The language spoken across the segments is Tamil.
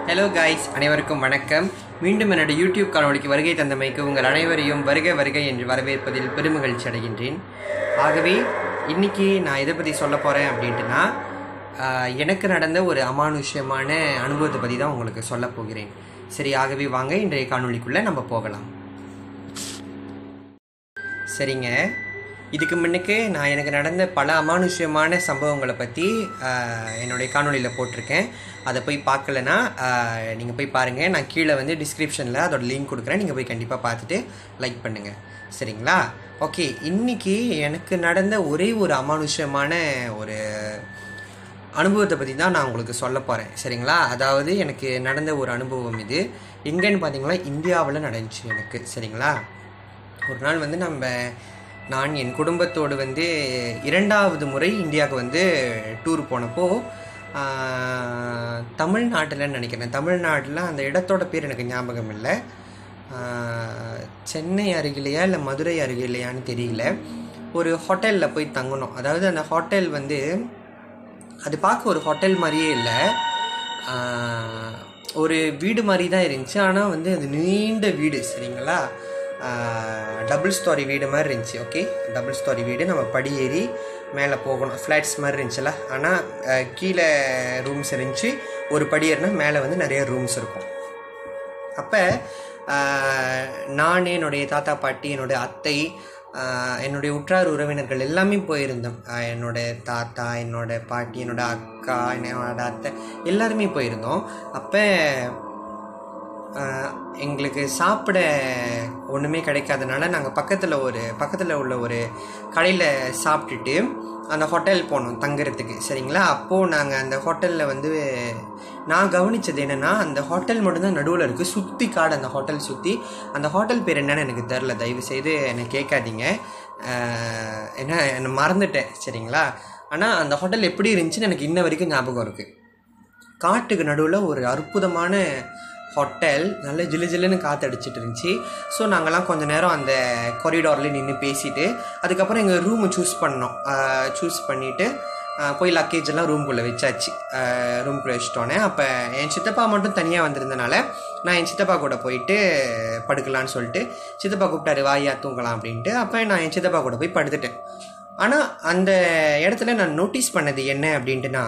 ஹலோ காய்ஸ் அனைவருக்கும் வணக்கம் மீண்டும் என்னோட யூடியூப் காணொளிக்கு வருகை தந்தமைக்கு உங்கள் அனைவரையும் வருக வருக என்று வரவேற்பதில் பெருமகிழ்ச்சி அடைகின்றேன் ஆகவே இன்னைக்கு நான் எதை பற்றி சொல்ல போகிறேன் அப்படின்ட்டுனா ஆஹ், எனக்கு நடந்த ஒரு அமானுஷ்யமான அனுபவத்தை பற்றி தான் உங்களுக்கு சொல்ல போகிறேன் சரி ஆகவே வாங்க இன்றைய காணொளிக்குள்ளே நம்ம போகலாம் சரிங்க இதுக்கு முன்னுக்கு நான் எனக்கு நடந்த பல அமானுஷ்யமான சம்பவங்களை பற்றி என்னுடைய காணொளியில் போட்டிருக்கேன் அதை போய் பார்க்கலனா நீங்கள் போய் பாருங்கள் நான் கீழே வந்து டிஸ்கிரிப்ஷனில் அதோட லிங்க் கொடுக்குறேன் நீங்கள் போய் கண்டிப்பாக பார்த்துட்டு லைக் பண்ணுங்கள் சரிங்களா ஓகே இன்னைக்கு எனக்கு நடந்த ஒரே ஒரு அமானுஷ்யமான ஒரு அனுபவத்தை பற்றி தான் நான் உங்களுக்கு சொல்ல போகிறேன் சரிங்களா அதாவது எனக்கு நடந்த ஒரு அனுபவம் இது எங்கன்னு பார்த்தீங்கன்னா இந்தியாவில் நடந்துச்சு எனக்கு சரிங்களா ஒரு நாள் வந்து நம்ம நான் என் குடும்பத்தோடு வந்து இரண்டாவது முறை இந்தியாவுக்கு வந்து டூர் போனப்போ தமிழ்நாட்டில் நினைக்கிறேன் தமிழ்நாட்டில் அந்த இடத்தோட பேர் எனக்கு ஞாபகம் இல்லை ஆஹ், சென்னை அருகிலையா இல்லை மதுரை அருகிலையான்னு தெரியல ஒரு ஹோட்டலில் போய் தங்கணும் அதாவது அந்த ஹோட்டல் வந்து அது பார்க்க ஒரு ஹோட்டல் மாதிரியே இல்லை ஆஹ், ஒரு வீடு மாதிரி தான் இருந்துச்சு ஆனால் வந்து அது நீண்ட வீடு சரிங்களா டபுள் ஸ்டோரி வீடு மாதிரி இருந்துச்சு ஓகே டபுள் ஸ்டோரி வீடு நம்ம படி ஏறி மேலே போகணும் ஃப்ளாட்ஸ் மாதிரி இருந்துச்சுல ஆனால் கீழே ரூம்ஸ் இருந்துச்சு ஒரு படி ஏறினா மேலே வந்து நிறைய ரூம்ஸ் இருக்கும் அப்போ நான் என்னுடைய தாத்தா பாட்டி என்னுடைய அத்தை ஆஹ், என்னுடைய உற்றார் உறவினர்கள் எல்லாமே போயிருந்தோம் ஆஹ், என்னோட தாத்தா என்னோட பாட்டி என்னோட அக்கா என்னோட அத்தை எல்லாருமே போயிருந்தோம் அப்போ ஆஹ், எங்களுக்கு சாப்பிட ஒன்றுமே கிடைக்காதனால நாங்கள் பக்கத்தில் ஒரு பக்கத்தில் உள்ள ஒரு கடையில் சாப்பிட்டுட்டு அந்த ஹோட்டல் போனோம் தங்குறதுக்கு சரிங்களா அப்போது நாங்கள் அந்த ஹோட்டலில் வந்து நான் கவனித்தது என்னென்னா அந்த ஹோட்டல் மட்டும்தான் நடுவில் இருக்குது சுற்றி காடு அந்த ஹோட்டல் சுற்றி அந்த ஹோட்டல் பேர் என்னன்னு எனக்கு தெரில தயவு செய்து என்னை கேட்காதீங்க ஆஹ், ஏன்னா என்னை மறந்துட்டேன் சரிங்களா ஆனால் அந்த ஹோட்டல் எப்படி இருந்துச்சுன்னு எனக்கு இன்ன வரைக்கும் ஞாபகம் இருக்குது காட்டுக்கு நடுவில் ஒரு அற்புதமான ஹோட்டல் நல்ல ஜிலு ஜிலுன்னு காற்று அடிச்சிட்டு இருந்துச்சு ஸோ நாங்கள்லாம் கொஞ்ச நேரம் அந்த கொரிடாரில் நின்று பேசிட்டு அதுக்கப்புறம் எங்கள் ரூமை சூஸ் பண்ணோம் சூஸ் பண்ணிவிட்டு போய் லக்கேஜ் எல்லாம் ரூம்குள்ளே வச்சாச்சு ரூம்குள்ளே வச்சிட்டோன்னே அப்போ என் சித்தப்பா மட்டும் தனியாக வந்திருந்தனால நான் என் சித்தப்பா கூட போயிட்டு படுக்கலான்னு சொல்லிட்டு சித்தப்பா கூப்பிட்டாரு வாயா தூங்கலாம் அப்படின்ட்டு அப்போ நான் என் சித்தப்பா கூட போய் படுத்துட்டேன் ஆனால் அந்த இடத்துல நான் நோட்டீஸ் பண்ணது என்ன அப்படின்ட்டுனா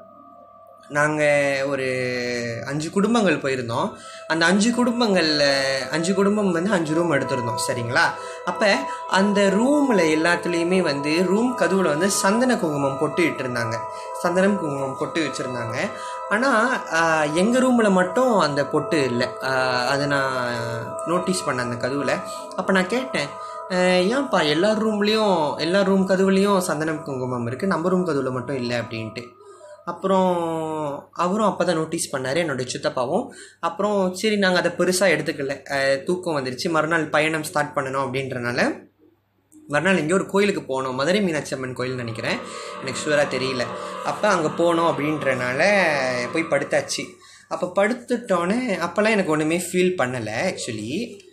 நாங்கள் ஒரு அஞ்சு குடும்பங்கள் போயிருந்தோம் அந்த அஞ்சு குடும்பங்களில் அஞ்சு குடும்பம் வந்து அஞ்சு ரூம் எடுத்திருந்தோம் சரிங்களா அப்போ அந்த ரூமில் எல்லாத்துலேயுமே வந்து ரூம் கதவுல வந்து சந்தன குங்குமம் பொட்டு இட்டிருந்தாங்க சந்தனம் குங்குமம் பொட்டு வச்சுருந்தாங்க ஆனால் எங்கள் ரூமில் மட்டும் அந்த பொட்டு இல்லை ஆஹ் அதை நான் நோட்டீஸ் பண்ணேன் அந்த கதவுல அப்போ நான் கேட்டேன் ஆஹ் ஏன்ப்பா எல்லா ரூம்லேயும் எல்லா ரூம் கதவுலேயும் சந்தனம் குங்குமம் இருக்குது நம்ம ரூம் கதவுல மட்டும் இல்லை அப்படின்ட்டு அப்புறம் அவரும் அப்போ தான் நோட்டீஸ் பண்ணார் என்னோடய சித்தப்பாவும் அப்புறம் சரி நாங்கள் அதை பெருசாக எடுத்துக்கல அஹ் தூக்கம் வந்துருச்சு மறுநாள் பயணம் ஸ்டார்ட் பண்ணணும் அப்படின்றனால மறுநாள் எங்கேயோ ஒரு கோயிலுக்கு போனோம் மதுரை மீனாட்சி அம்மன் கோயில்னு நினைக்கிறேன் எனக்கு ஷுவராக தெரியல அப்போ அங்கே போனோம் அப்படின்றனால போய் படுத்தாச்சு அப்போ படுத்துட்டோன்னே அப்போல்லாம் எனக்கு ஒன்றுமே ஃபீல் பண்ணலை ஆக்சுவலி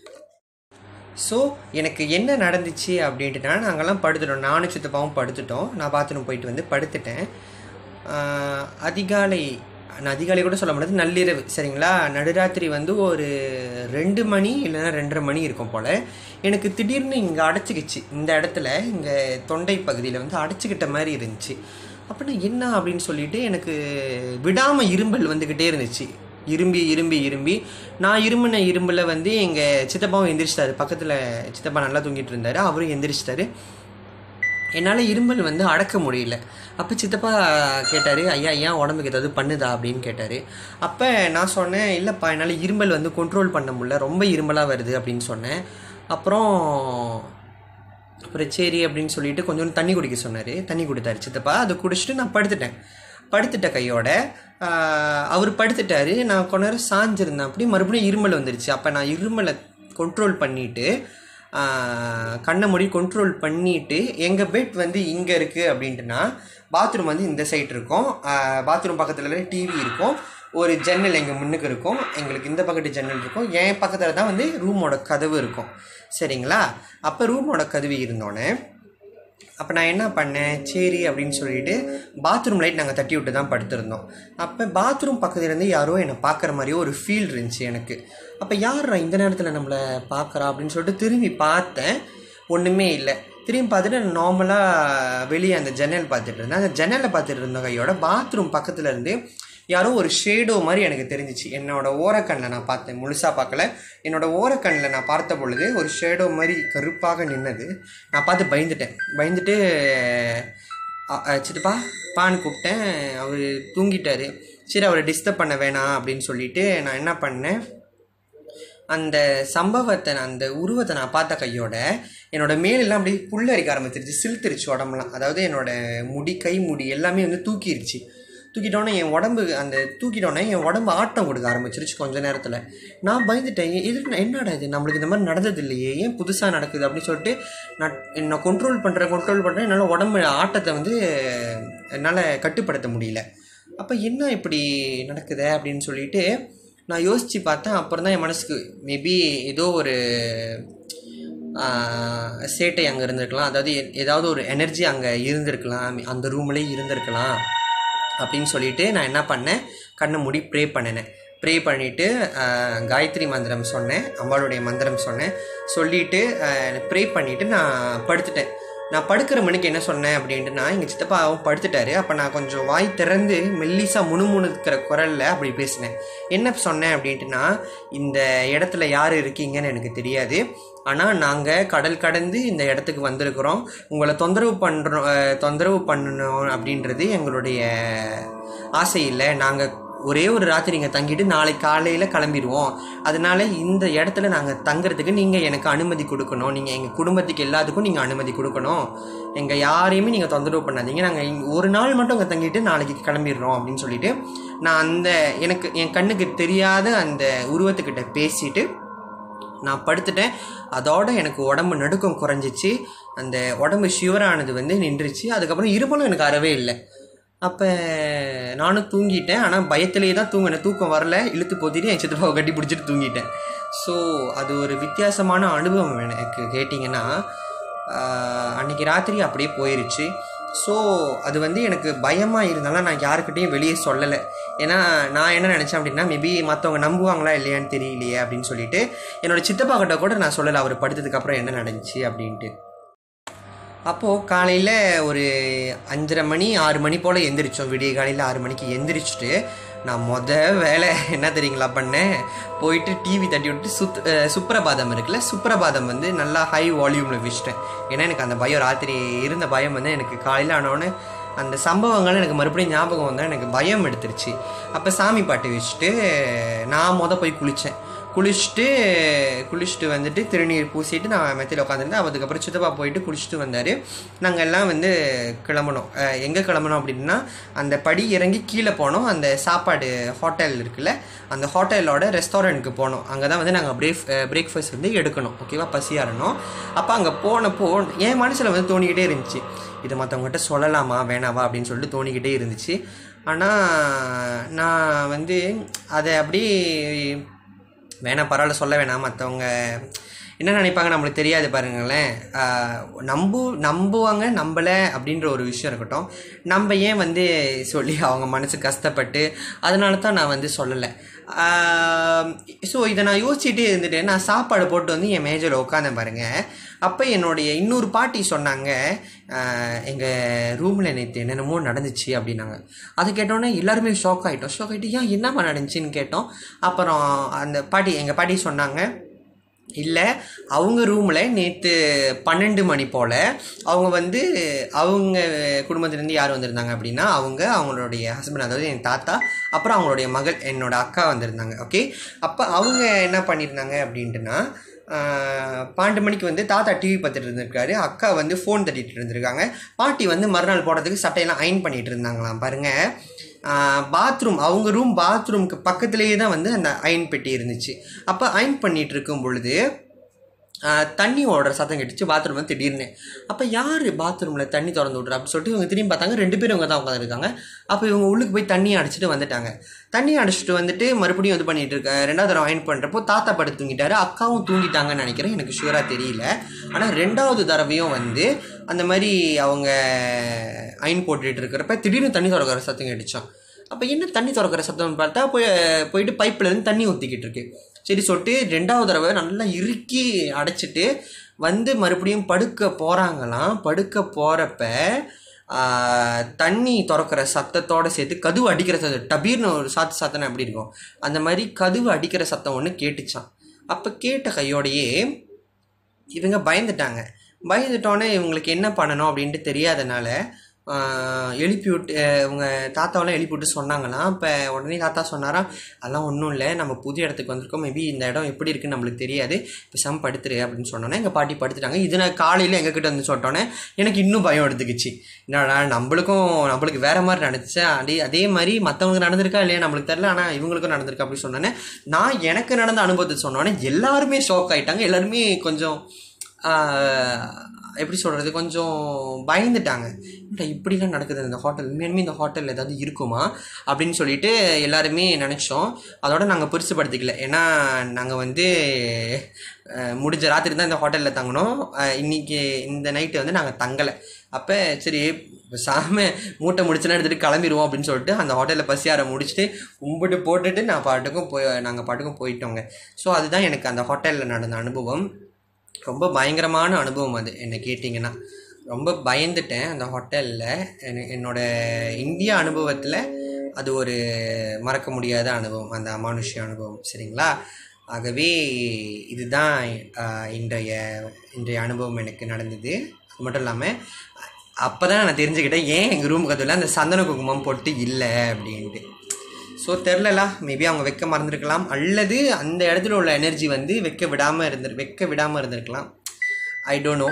ஸோ எனக்கு என்ன நடந்துச்சு அப்படின்ட்டுனா நாங்கள்லாம் படுத்துட்டோம் நானும் சித்தப்பாவும் படுத்துட்டோம் நான் பாத்ரூம் போயிட்டு வந்து படுத்துட்டேன் ஆஹ் அதிகாலை நான் அதிகாலை கூட சொல்ல முடியாது நள்ளிரவு சரிங்களா நடுராத்திரி வந்து ஒரு ரெண்டு மணி இல்லைன்னா ரெண்டரை மணி இருக்கும் போல் எனக்கு திடீர்னு இங்கே அடைச்சிக்கிச்சு இந்த இடத்துல இங்கே தொண்டை பகுதியில் வந்து அடைச்சிக்கிட்ட மாதிரி இருந்துச்சு அப்படின்னா என்ன அப்படின்னு சொல்லிட்டு எனக்கு விடாமல் இரும்பல் வந்துக்கிட்டே இருந்துச்சு இரும்பி இரும்பி இரும்பி நான் இரும்பின இரும்பில் வந்து எங்கள் சித்தப்பாவும் எந்திரிச்சிட்டாரு பக்கத்தில் சித்தப்பா நல்லா தூங்கிட்டு இருந்தார் அவரும் எந்திரிச்சிட்டாரு என்னால் இருமல் வந்து அடக்க முடியல அப்போ சித்தப்பா கேட்டார் ஐயா ஏன் உடம்புக்கு ஏதாவது பண்ணுதா அப்படின்னு கேட்டார் அப்போ நான் சொன்னேன் இல்லைப்பா என்னால் இருமல் வந்து கண்ட்ரோல் பண்ண முடியல ரொம்ப இருமலாக வருது அப்படின்னு சொன்னேன் அப்புறம் அப்புறம் சரி அப்படின்னு சொல்லிட்டு கொஞ்சோண்டு தண்ணி குடிக்க சொன்னார் தண்ணி கொடுத்தாரு சித்தப்பா அதை குடிச்சிட்டு நான் படுத்துட்டேன் படுத்துட்ட கையோட ஆஹ், அவர் படுத்துட்டாரு நான் கொஞ்ச நேரம் சாஞ்சிருந்தேன் அப்படி மறுபடியும் இருமல் வந்துருச்சு அப்போ நான் இருமலை கண்ட்ரோல் பண்ணிவிட்டு கண்ணை மூடி கண்ட்ரோல் பண்ணிட்டு எங்கள் பெட் வந்து இங்கே இருக்குது அப்படின்ட்டுனா பாத்ரூம் வந்து இந்த சைடு இருக்கும் பாத்ரூம் பக்கத்தில் டிவி இருக்கும் ஒரு ஜன்னல் எங்கள் முன்னுக்கு இருக்கும் எங்களுக்கு இந்த பக்கத்து ஜன்னல் இருக்கும் என் பக்கத்தில் தான் வந்து ரூமோட கதவு இருக்கும் சரிங்களா அப்போ ரூமோட கதவு இருந்தோடனே அப்போ நான் என்ன பண்ணேன் சரி அப்படின்னு சொல்லிட்டு பாத்ரூம் லைட் நாங்கள் தட்டி விட்டு தான் படுத்திருந்தோம் அப்போ பாத்ரூம் பக்கத்துல இருந்து யாரோ என்னை பார்க்குற மாதிரியோ ஒரு ஃபீல் இருந்துச்சு எனக்கு அப்போ யாரா இந்த நேரத்தில் நம்மளை பார்க்குறா அப்படின்னு சொல்லிட்டு திரும்பி பார்த்தேன் ஒன்றுமே இல்லை திரும்பி பார்த்துட்டு நான் நார்மலாக வெளியே அந்த ஜன்னல் பார்த்துட்டு இருந்தேன் அந்த ஜன்னலில் பார்த்துட்டு இருந்த கையோட பாத்ரூம் பக்கத்துல இருந்து யாரோ ஒரு ஷேடோ மாதிரி எனக்கு தெரிஞ்சிச்சு என்னோட ஓரக்கண்ணில் நான் பார்த்தேன் முழுசாக பார்க்கல என்னோட ஓரக்கண்ணில் நான் பார்த்த பொழுது ஒரு ஷேடோ மாதிரி கருப்பாக நின்னது நான் பார்த்து பயந்துட்டேன் பயந்துட்டு அ, அ, சித்தப்பா பான்னு கூப்பிட்டேன் அவர் தூங்கிட்டாரு சரி அவரை டிஸ்டர்ப் பண்ண வேணாம் அப்படின்னு சொல்லிட்டு நான் என்ன பண்ணேன் அந்த சம்பவத்தை நான் அந்த உருவத்தை நான் பார்த்த கையோட என்னோட மேலெல்லாம் அப்படியே புல்லரிக்க ஆரம்பிச்சிருச்சு சிலுத்துருச்சு உடம்புலாம் அதாவது என்னோட முடி கை முடி எல்லாமே வந்து தூக்கிருச்சு தூக்கிட்டோன்னே என் உடம்பு அந்த தூக்கிட்டோன்னே என் உடம்பு ஆட்டம் கொடுக்க ஆரம்பிச்சிருச்சு கொஞ்ச நேரத்தில் நான் பயந்துட்டேன் இது என்னடா இது நம்மளுக்கு இந்த மாதிரி நடந்தது இல்லையே ஏன் புதுசாக நடக்குது அப்படின்னு சொல்லிட்டு நான் என்னை கண்ட்ரோல் பண்ணுறேன் கண்ட்ரோல் பண்ணுறேன் என்னால் உடம்பு ஆட்டத்தை வந்து என்னால் கட்டுப்படுத்த முடியல அப்போ என்ன இப்படி நடக்குதே அப்படின்னு சொல்லிட்டு நான் யோசித்து பார்த்தேன் அப்புறம் தான் என் மனசுக்கு மேபி ஏதோ ஒரு ஆஹ், சேட்டை அங்கே இருந்திருக்கலாம் அதாவது எ- ஏதாவது ஒரு எனர்ஜி அங்கே இருந்திருக்கலாம் அந்த ரூம்லேயே இருந்திருக்கலாம் அப்படின்னு சொல்லிட்டு நான் என்ன பண்ணேன் கண்ணை மூடி ப்ரே பண்ணினேன் ப்ரே பண்ணிவிட்டு காயத்ரி மந்திரம் சொன்னேன் அம்பாளுடைய மந்திரம் சொன்னேன் சொல்லிவிட்டு ப்ரே பண்ணிவிட்டு நான் படுத்துட்டேன் நான் படுக்கிற மணிக்கு என்ன சொன்னேன் அப்படின்ட்டுனா எங்கள் சித்தப்பா அவன் படுத்துட்டாரு அப்போ நான் கொஞ்சம் வாய் திறந்து மெல்லிசாக முணுமுணுக்கிற குரலில் அப்படி பேசினேன் என்ன சொன்னேன் அப்படின்ட்டுனா இந்த இடத்துல யார் இருக்கீங்கன்னு எனக்கு தெரியாது ஆனால் நாங்கள் கடல் கடந்து இந்த இடத்துக்கு வந்திருக்கிறோம் உங்களை தொந்தரவு பண்ணுறோம் தொந்தரவு பண்ணணும் அப்படின்றது எங்களுடைய ஆசை இல்லை நாங்கள் ஒரே ஒரு ராத்திரி இங்கே தங்கிட்டு நாளை காலையில் கிளம்பிடுவோம் அதனால இந்த இடத்துல நாங்கள் தங்குறதுக்கு நீங்கள் எனக்கு அனுமதி கொடுக்கணும் நீங்கள் எங்கள் குடும்பத்துக்கு எல்லாத்துக்கும் நீங்கள் அனுமதி கொடுக்கணும் எங்கள் யாரையுமே நீங்கள் தொந்தரவு பண்ணாதீங்க நாங்கள் ஒரு நாள் மட்டும் அங்கே தங்கிட்டு நாளைக்கு கிளம்பிடுறோம் அப்படின்னு சொல்லிட்டு நான் அந்த எனக்கு என் கண்ணுக்கு தெரியாத அந்த உருவத்துக்கிட்ட பேசிட்டு நான் படுத்துட்டேன் அதோட எனக்கு உடம்பு நடுக்கம் குறைஞ்சிச்சு அந்த உடம்பு ஷிவரானது வந்து நின்றுச்சு அதுக்கப்புறம் இருமலும் எனக்கு அறவே இல்லை அப்போ நானும் தூங்கிட்டேன் ஆனால் பயத்திலேயே தான் தூங்கினேன் தூக்கம் வரல இழுத்து போத்திட்டு என் சித்தப்பாவை கட்டி பிடிச்சிட்டு தூங்கிட்டேன் ஸோ அது ஒரு வித்தியாசமான அனுபவம் எனக்கு கேட்டிங்கன்னா ஆஹ், அன்னைக்கு ராத்திரி அப்படியே போயிருச்சு ஸோ அது வந்து எனக்கு பயமாக இருந்தாலும் நான் யாருக்கிட்டையும் வெளியே சொல்லலை ஏன்னா நான் என்ன நினச்சேன் அப்படின்னா மேபி மற்றவங்க நம்புவாங்களா இல்லையான்னு தெரியலையே அப்படின்னு சொல்லிட்டு என்னோட சித்தப்பா கிட்ட கூட நான் சொல்லலை அவர் படுத்ததுக்கப்புறம் என்ன நடந்துச்சு அப்படின்ட்டு அப்போது காலையில் ஒரு அஞ்சரை மணி ஆறு மணி போல் எந்திரிச்சோம் விடிய காலையில் ஆறு மணிக்கு எந்திரிச்சிட்டு நான் மொத வேலை என்ன தெரியுங்களா பண்ணேன் போயிட்டு டிவி தட்டி விட்டு சுத் அஹ் சுப்ரபாதம் இருக்குல்ல சுப்ரபாதம் வந்து நல்லா ஹை வால்யூமில் வச்சுட்டேன் ஏன்னா எனக்கு அந்த பயம் ராத்திரி இருந்த பயம் வந்து எனக்கு காலையில் ஆனோடனே அந்த சம்பவங்கள் எனக்கு மறுபடியும் ஞாபகம் வந்தால் எனக்கு பயம் எடுத்துருச்சு அப்போ சாமி பாட்டு வச்சுட்டு நான் மொதல் போய் குளித்தேன் குளிச்சுட்டு குளிச்சுட்டு வந்துட்டு திருநீர் பூசிட்டு நான் மெத்தையில் உட்காந்துருந்தேன் அதுக்கப்புறம் சித்தப்பா போயிட்டு குளிச்சுட்டு வந்தார் நாங்கள் எல்லாம் வந்து கிளம்பணும் எங்கே கிளம்பணும் அப்படின்னா அந்த படி இறங்கி கீழே போனோம் அந்த சாப்பாடு ஹோட்டல் இருக்குல்ல அந்த ஹோட்டலோட ரெஸ்டாரண்ட்டுக்கு போனோம் அங்கே தான் வந்து நாங்கள் பிரேக் பிரேக்ஃபாஸ்ட் வந்து எடுக்கணும் ஓகேவா பசியாறணும் அப்போ அங்கே போனப்போ என் மனசில் வந்து தோணிக்கிட்டே இருந்துச்சு இது மற்றவங்ககிட்ட சொல்லலாமா வேணாவா அப்படின்னு சொல்லிட்டு தோணிக்கிட்டே இருந்துச்சு ஆனால் நான் வந்து அதை அப்படியே வேணாம் பரவாயில்ல சொல்ல வேணாம் மற்றவங்க என்ன நினைப்பாங்க நம்மளுக்கு தெரியாது பாருங்களேன் ஆஹ் நம்பு நம்புவாங்க நம்பலை அப்படின்ற ஒரு விஷயம் இருக்கட்டும் நம்ம ஏன் வந்து சொல்லி அவங்க மனசு கஷ்டப்பட்டு அதனால தான் நான் வந்து சொல்லலை ஸோ இதை நான் யோசிச்சுட்டே இருந்துட்டு நான் சாப்பாடு போட்டு வந்து என் மேஜையில் உட்காந்தேன் பாருங்கள் அப்போ என்னுடைய இன்னொரு பாட்டி சொன்னாங்க எங்கள் ரூமில் நேற்று என்னென்னமோ நடந்துச்சு அப்படின்னாங்க அதை கேட்டோன்னே எல்லாருமே ஷாக் ஆகிட்டோம் ஷாக் ஆகிட்டு ஏன் என்னம்மா நடந்துச்சுன்னு கேட்டோம் அப்புறம் அந்த பாட்டி எங்கள் பாட்டி சொன்னாங்க இல்லை அவங்க ரூமில் நேற்று பன்னெண்டு மணி போல் அவங்க வந்து அவங்க குடும்பத்துலேருந்து யார் வந்திருந்தாங்க அப்படின்னா அவங்க அவங்களுடைய ஹஸ்பண்ட் அதாவது என் தாத்தா அப்புறம் அவங்களுடைய மகள் என்னோட அக்கா வந்திருந்தாங்க ஓகே அப்போ அவங்க என்ன பண்ணியிருந்தாங்க அப்படின்ட்டுனா ஆஹ், பன்னெண்டு மணிக்கு வந்து தாத்தா டிவி பார்த்துட்டு இருந்திருக்காரு அக்கா வந்து ஃபோன் தட்டிட்டு இருந்திருக்காங்க பாட்டி வந்து மறுநாள் போடுறதுக்கு சட்டையெல்லாம் அயன் பண்ணிட்டு இருந்தாங்களாம் பாருங்கள் பாத்ரூம் அவங்க ரூம் பாத்ரூமுக்கு பக்கத்துலேயே தான் வந்து அந்த அயன் பெட்டி இருந்துச்சு அப்போ அயன் பண்ணிட்டு இருக்கும் பொழுது ஆஹ் தண்ணி ஓடுற சத்தம் கேட்டுச்சு பாத்ரூம் வந்து திடீர்னு அப்போ யார் பாத்ரூமில் தண்ணி திறந்து விட்றா அப்படின்னு சொல்லிட்டு இவங்க திரும்பி பார்த்தாங்க ரெண்டு பேரும் இவங்க தான் உட்காந்துருக்காங்க அப்போ இவங்க உள்ளுக்கு போய் தண்ணி அடிச்சிட்டு வந்துட்டாங்க தண்ணி அடிச்சிட்டு வந்துட்டு மறுபடியும் இது பண்ணிட்டு இருக்க ரெண்டாவது தடவை அயன் பண்ணுறப்போ தாத்தா படுத்து தூங்கிட்டாரு அக்காவும் தூங்கிட்டாங்கன்னு நினைக்கிறேன் எனக்கு ஷூராக தெரியல ஆனால் ரெண்டாவது தடவையும் வந்து அந்த மாதிரி அவங்க அயன் போட்டுட்டு இருக்கிறப்ப திடீர்னு தண்ணி திறக்கிற சத்தம் கேட்டுச்சான் அப்போ என்ன தண்ணி திறக்கிற சத்தம்னு பார்த்தா போய் போயிட்டு பைப்பில் இருந்து தண்ணி ஊற்றிக்கிட்டு இருக்கு சரி சொல்லிட்டு ரெண்டாவது தடவை நல்லா இறுக்கி அடைச்சிட்டு வந்து மறுபடியும் படுக்க போகிறாங்களாம் படுக்க போகிறப்ப தண்ணி திறக்கிற சத்தத்தோட சேர்த்து கதவு அடிக்கிற சத்தம் டபீர்னு ஒரு சாத்து சாத்தனை எப்படி இருக்கும் அந்த மாதிரி கதவு அடிக்கிற சத்தம் ஒன்று கேட்டுச்சான் அப்போ கேட்ட கையோடையே இவங்க பயந்துட்டாங்க பயந்துட்டோன்னே இவங்களுக்கு என்ன பண்ணணும் அப்படின்ட்டு தெரியாதனால ஆஹ், எழுப்பி விட்டு அஹ், இவங்க தாத்தாவெல்லாம் எழுப்பி விட்டு சொன்னாங்களாம் இப்போ உடனே தாத்தா சொன்னாராம் அதெல்லாம் ஒன்றும் இல்லை நம்ம புது இடத்துக்கு வந்திருக்கோம் மேபி இந்த இடம் எப்படி இருக்குன்னு நம்மளுக்கு தெரியாது பேசாம படுத்துரு அப்படின்னு சொன்னோன்னே எங்கள் பாட்டி படுத்துட்டாங்க இது நான் காலையில் எங்ககிட்ட வந்து சொல்லிட்டோன்னே எனக்கு இன்னும் பயம் எடுத்துக்கிச்சு என்னடா நம்மளுக்கும் நம்மளுக்கு வேற மாதிரி நடந்துச்சா அதே அதே மாதிரி மற்றவங்களுக்கு நடந்திருக்கா இல்லையா நம்மளுக்கு தெரியல ஆனால் இவங்களுக்கும் நடந்திருக்கா அப்படின்னு சொன்னோன்னே நான் எனக்கு நடந்த அனுபவத்தை சொன்னோன்னே எல்லாருமே ஷாக் ஆயிட்டாங்க எல்லாருமே கொஞ்சம் ஆஹ், எப்படி சொல்கிறது கொஞ்சம் பயந்துட்டாங்க என்னடா இப்படிலாம் நடக்குது இந்த ஹோட்டல் உண்மையாலுமே இந்த ஹோட்டலில் ஏதாவது இருக்குமா அப்படின்னு சொல்லிட்டு எல்லாருமே நினச்சோம் அதோட நாங்கள் பெருசுப்படுத்திக்கல ஏன்னா நாங்கள் வந்து அஹ், முடிஞ்ச ராத்திரி தான் இந்த ஹோட்டலில் தங்கினோம் அஹ், இன்னைக்கு இந்த நைட்டு வந்து நாங்கள் தங்கலை அப்போ சரி சாம மூட்டை முடிச்சுலாம் எடுத்துகிட்டு கிளம்பிடுவோம் அப்படின்னு சொல்லிட்டு அந்த ஹோட்டலில் பசியார முடிச்சுட்டு கும்பிட்டு போட்டுட்டு நான் பாட்டுக்கும் போய் நாங்கள் பாட்டுக்கும் போயிட்டோங்க ஸோ அதுதான் எனக்கு அந்த ஹோட்டலில் நடந்த அனுபவம் ரொம்ப பயங்கரமான அனுபவம் அது என்னை கேட்டிங்கன்னா ரொம்ப பயந்துட்டேன் அந்த ஹோட்டலில் என்னோட இந்தியா அனுபவத்தில் அது ஒரு மறக்க முடியாத அனுபவம் அந்த அமானுஷ்ய அனுபவம் சரிங்களா ஆகவே இதுதான் ஆஹ், இன்றைய இன்றைய அனுபவம் எனக்கு நடந்தது அது மட்டும் இல்லாமல் அப்போ தான் நான் தெரிஞ்சுக்கிட்டேன் ஏன் எங்கள் ரூம் கதவில் அந்த சந்தன குங்குமம் போட்டு இல்லை அப்படின்ட்டு ஸோ தெரிலலா மேபி அவங்க வைக்க மறந்துருக்கலாம் அல்லது அந்த இடத்துல உள்ள எனர்ஜி வந்து வைக்க விடாமல் இருந்து வைக்க விடாமல் இருந்திருக்கலாம் ஐ டோன்ட் நோ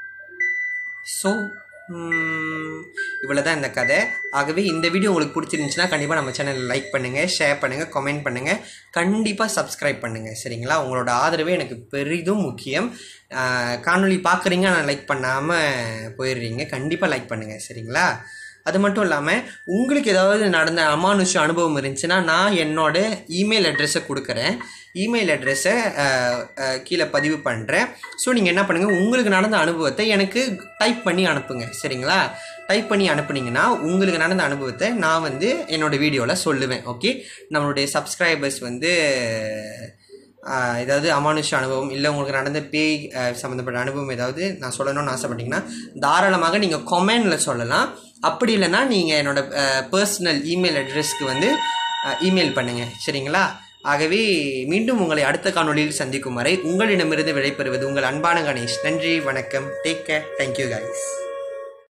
ஸோ இவ்வளோ தான் இந்த கதை ஆகவே இந்த வீடியோ உங்களுக்கு பிடிச்சிருந்துச்சுன்னா கண்டிப்பாக நம்ம சேனலில் லைக் பண்ணுங்கள் ஷேர் பண்ணுங்கள் கமெண்ட் பண்ணுங்கள் கண்டிப்பாக சப்ஸ்கிரைப் பண்ணுங்கள் சரிங்களா உங்களோட ஆதரவே எனக்கு பெரிதும் முக்கியம் ஆஹ் காணொளி பார்க்குறீங்க ஆனால் லைக் பண்ணாமல் போயிடுறீங்க கண்டிப்பாக லைக் பண்ணுங்கள் சரிங்களா அது மட்டும் இல்லாமல் உங்களுக்கு ஏதாவது நடந்த அமானுஷ அனுபவம் இருந்துச்சுன்னா நான் என்னோட இமெயில் அட்ரஸை கொடுக்குறேன் இமெயில் அட்ரஸை கீழே பதிவு பண்ணுறேன் ஸோ நீங்கள் என்ன பண்ணுங்கள் உங்களுக்கு நடந்த அனுபவத்தை எனக்கு டைப் பண்ணி அனுப்புங்க சரிங்களா டைப் பண்ணி அனுப்புனீங்கன்னா உங்களுக்கு நடந்த அனுபவத்தை நான் வந்து என்னோடய வீடியோவில் சொல்லுவேன் ஓகே நம்மளுடைய சப்ஸ்கிரைபர்ஸ் வந்து ஆஹ் ஏதாவது அமானுஷ அனுபவம் இல்லை உங்களுக்கு நடந்த பேய் ஆஹ் சம்மந்தப்பட்ட அனுபவம் ஏதாவது நான் சொல்லணும்னு ஆசைப்பட்டீங்கன்னா தாராளமாக நீங்கள் கொமெண்டில் சொல்லலாம் அப்படி இல்லைன்னா நீங்கள் என்னோட பர்சனல் இமெயில் அட்ரஸ்க்கு வந்து இமெயில் பண்ணுங்கள் சரிங்களா ஆகவே மீண்டும் உங்களை அடுத்த காணொளியில் சந்திக்கும் வரை உங்களிடமிருந்து விடைபெறுவது உங்கள் அன்பான கணேஷ் நன்றி வணக்கம் டேக் கேர் தேங்க்யூ guys